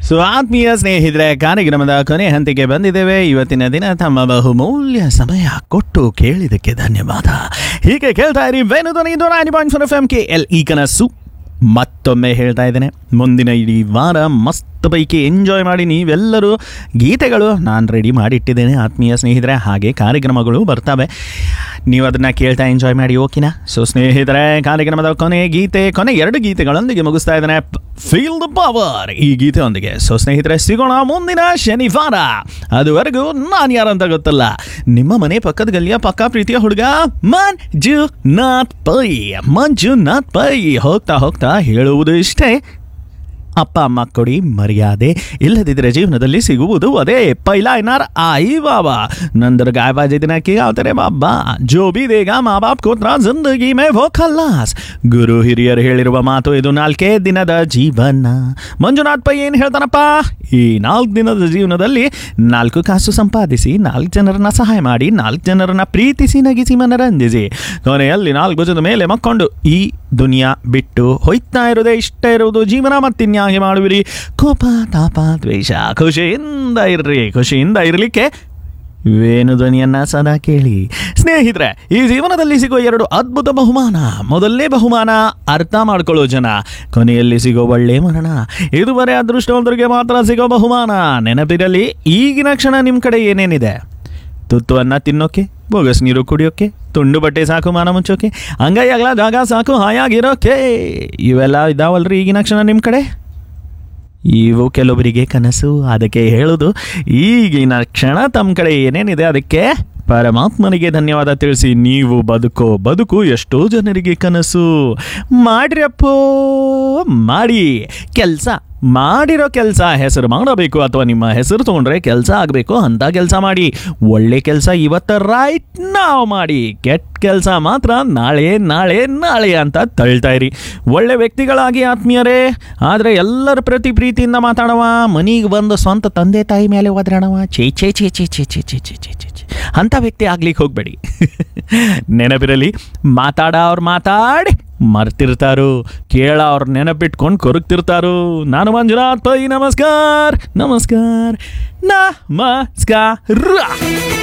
so ಆತ್ಮೀಯ ಸ್ನೇಹಿತರೆ ಕಾರ್ಯಕ್ರಮದ ಕೊನೆ ಹಂತಕ್ಕೆ ಬಂದಿದ್ದೇವೆ ಇವತ್ತಿನ ದಿನ ತಮ್ಮ ಬಹುಮೂಲ್ಯ ಸಮಯ ಕೊಟ್ಟು ಕೇಳಿದಕ್ಕೆ ಧನ್ಯವಾದ ಹೀಗೆ ಕೇಳ್ತಾ ಇರಿ ವೇಣುಧ್ವನಿ ಇದು nine point four F M K L ಈ ಕನಸು ಮತ್ತೊಮ್ಮೆ ಹೇಳ್ತಾ ಇದ್ದೇನೆ ಮುಂದಿನ ಇಡೀ ವಾರ ಮಸ್ತ್ ಪೈಕಿ ಎಂಜಾಯ್ ಮಾಡಿ ನೀವೆಲ್ಲರೂ ಗೀತೆಗಳು ನಾನು ರೆಡಿ ಮಾಡಿಟ್ಟಿದ್ದೇನೆ ಆತ್ಮೀಯ ಸ್ನೇಹಿತರೆ ಹಾಗೆ ಕಾರ್ಯಕ್ರಮಗಳು ಬರ್ತವೆ ನೀವು ಅದನ್ನು ಕೇಳ್ತಾ ಎಂಜಾಯ್ ಮಾಡಿ ಓಕೆನಾ ಸೊ ಸ್ನೇಹಿತರೆ ಕಾರ್ಯಕ್ರಮದ ಕೊನೆ ಗೀತೆ ಕೊನೆ ಎರಡು ಗೀತೆಗಳೊಂದಿಗೆ ಮುಗಿಸ್ತಾ ಇದ್ದೇನೆ ಫೀಲ್ ದ ಪವರ್ ಈ ಗೀತೆಯೊಂದಿಗೆ ಸೊ ಸ್ನೇಹಿತರೆ ಸಿಗೋಣ ಮುಂದಿನ ಶನಿವಾರ ಅದುವರೆಗೂ ನಾನು ಯಾರಂತ ಗೊತ್ತಲ್ಲ ನಿಮ್ಮ ಮನೆ ಪಕ್ಕದ ಗಲ್ಲಿಯ ಪಕ್ಕ ಪ್ರೀತಿಯ ಹುಡುಗ ಮಂಜು ನಾಥ್ ಪೈ ಮಂಜು ನಾಥ್ ಪೈ ಹೋಗ್ತಾ ಹೋಗ್ತಾ ಹೇಳುವುದು ಇಷ್ಟೇ ಅಪ್ಪ ಅಮ್ಮ ಕೊಡಿ ಮರ್ಯಾದೆ ಇಲ್ಲದಿದ್ದರೆ ಜೀವನದಲ್ಲಿ ಸಿಗುವುದು ಅದೇ ಪೈಲಾ ಏನಾರ ಆಯಿ ಬಾಬಾ ನಂದರ गायबाजी दिन किया तेरे बाबा जो भी देगा ಮಾ ಬಾಪ್ ಕೋತ್ರ ಜಿಂದಗಿ ಮೇ ವೋ ಖಲ್ಲಾಸ್ ಗುರು ಹಿರಿಯರು ಹೇಳಿರುವ ಮಾತು ಇದು ನಾಲ್ಕೇ ದಿನದ ಜೀವನ ಮಂಜುನಾಥ್ ಪೈ ಏನು ಹೇಳ್ತಾನಪ್ಪ ಈ ನಾಲ್ಕು ದಿನದ ಜೀವನದಲ್ಲಿ ನಾಲ್ಕು ಕಾಸು ಸಂಪಾದಿಸಿ ನಾಲ್ಕು ಜನರನ್ನ ಸಹಾಯ ಮಾಡಿ ನಾಲ್ಕು ಜನರನ್ನ ಪ್ರೀತಿಸಿ ನಗಿಸಿ ಮನರಂಜಿಸಿ ಕೊನೆಯಲ್ಲಿ ನಾಲ್ಕು ಭುಜದ ಮೇಲೆ ಮಕ್ಕೊಂಡು ಈ ದುನಿಯಾ ಬಿಟ್ಟು ಹೋಯ್ತಾ ಇರೋದೇ ಇಷ್ಟ ಇರುವುದು ಜೀವನ ಮತ್ತಿನ್ಯಾಗೆ ಮಾಡುವಿರಿ ಕೋಪ ತಾಪ ದ್ವೇಷ ಖುಷಿಯಿಂದ ಇರ್ರಿ ಖುಷಿಯಿಂದ ಇರಲಿಕ್ಕೆ ವೇಣು ಧ್ವನಿಯನ್ನ ಸದಾ ಕೇಳಿ ಸ್ನೇಹಿತರೆ ಈ ಜೀವನದಲ್ಲಿ ಸಿಗೋ ಎರಡು ಅದ್ಭುತ ಬಹುಮಾನ ಮೊದಲನೇ ಬಹುಮಾನ ಅರ್ಥ ಮಾಡ್ಕೊಳ್ಳೋ ಜನ ಕೊನೆಯಲ್ಲಿ ಸಿಗೋ ಒಳ್ಳೆ ಮರಣ ಇದುವರೆ ಅದೃಷ್ಟವಂತರಿಗೆ ಮಾತ್ರ ಸಿಗೋ ಬಹುಮಾನ ನೆನಪಿರಲಿ ಈಗಿನ ಕ್ಷಣ ನಿಮ್ಮ ಕಡೆ ಏನೇನಿದೆ ತುತ್ತು ಅನ್ನ ತಿನ್ನೋಕೆ ಬೋಗಸ್ ನೀರು ಕುಡಿಯೋಕೆ ತುಂಡು ಬಟ್ಟೆ ಸಾಕು ಮಾನ ಮುಚ್ಚೋಕೆ ಅಂಗೈ ಅಗಲ ಜಾಗ ಸಾಕು ಹಾಯಾಗಿರೋಕೆ ಇವೆಲ್ಲ ಇದಾವಲ್ರಿ ಈಗಿನ ಕ್ಷಣ ನಿಮ್ಮ ಕಡೆ ಇವು ಕೆಲವರಿಗೆ ಕನಸು ಅದಕ್ಕೆ ಹೇಳೋದು ಈಗಿನ ಕ್ಷಣ ತಮ್ಮ ಕಡೆ ಏನೇನಿದೆ ಅದಕ್ಕೆ ಪರಮಾತ್ಮನಿಗೆ ಧನ್ಯವಾದ ತಿಳಿಸಿ ನೀವು ಬದುಕೋ ಬದುಕು ಎಷ್ಟೋ ಜನರಿಗೆ ಕನಸು ಮಾಡ್ರಪ್ಪೋ ಮಾಡಿ ಕೆಲಸ ಮಾಡಿರೋ ಕೆಲಸ ಹೆಸರು ಮಾಡಬೇಕು ಅಥವಾ ನಿಮ್ಮ ಹೆಸರು ತೊಗೊಂಡ್ರೆ ಕೆಲಸ ಆಗಬೇಕು ಅಂತ ಕೆಲಸ ಮಾಡಿ ಒಳ್ಳೆ ಕೆಲಸ ಇವತ್ತು ರೈಟ್ ನಾವು ಮಾಡಿ ಕೆಟ್ಟ ಕೆಲಸ ಮಾತ್ರ ನಾಳೆ ನಾಳೆ ನಾಳೆ ಅಂತ ತಳ್ತಾ ಇರಿ ಒಳ್ಳೆ ವ್ಯಕ್ತಿಗಳಾಗಿ ಆತ್ಮೀಯರೇ ಆದರೆ ಎಲ್ಲರ ಪ್ರತಿ ಪ್ರೀತಿಯಿಂದ ಮಾತಾಡವ ಮನಿಗೆ ಬಂದು ಸ್ವಂತ ತಂದೆ ತಾಯಿ ಮೇಲೆ ಒದರಾಡವ ಚೇ ಚೇ ಚೇ ಚೇ ಚೇ ಚೇ ಚೇ ಚೇ ಚೇ ಚೇ ಚೇ ಅಂಥ ವ್ಯಕ್ತಿ ಆಗ್ಲಿಕ್ಕೆ ಹೋಗಬೇಡಿ ನೆನಪಿರಲಿ ಮಾತಾಡ ಅವ್ರು ಮಾತಾಡಿ ಮರ್ತಿರ್ತಾರು ಕೇಳ ಅವ್ರ ನೆನಪಿಟ್ಕೊಂಡು ಕೊರಗ್ತಿರ್ತಾರು ನಾನು ಮಂಜುನಾಥ್ ಪೈ ನಮಸ್ಕಾರ ನಮಸ್ಕಾರ ನಮಸ್ಕಾರ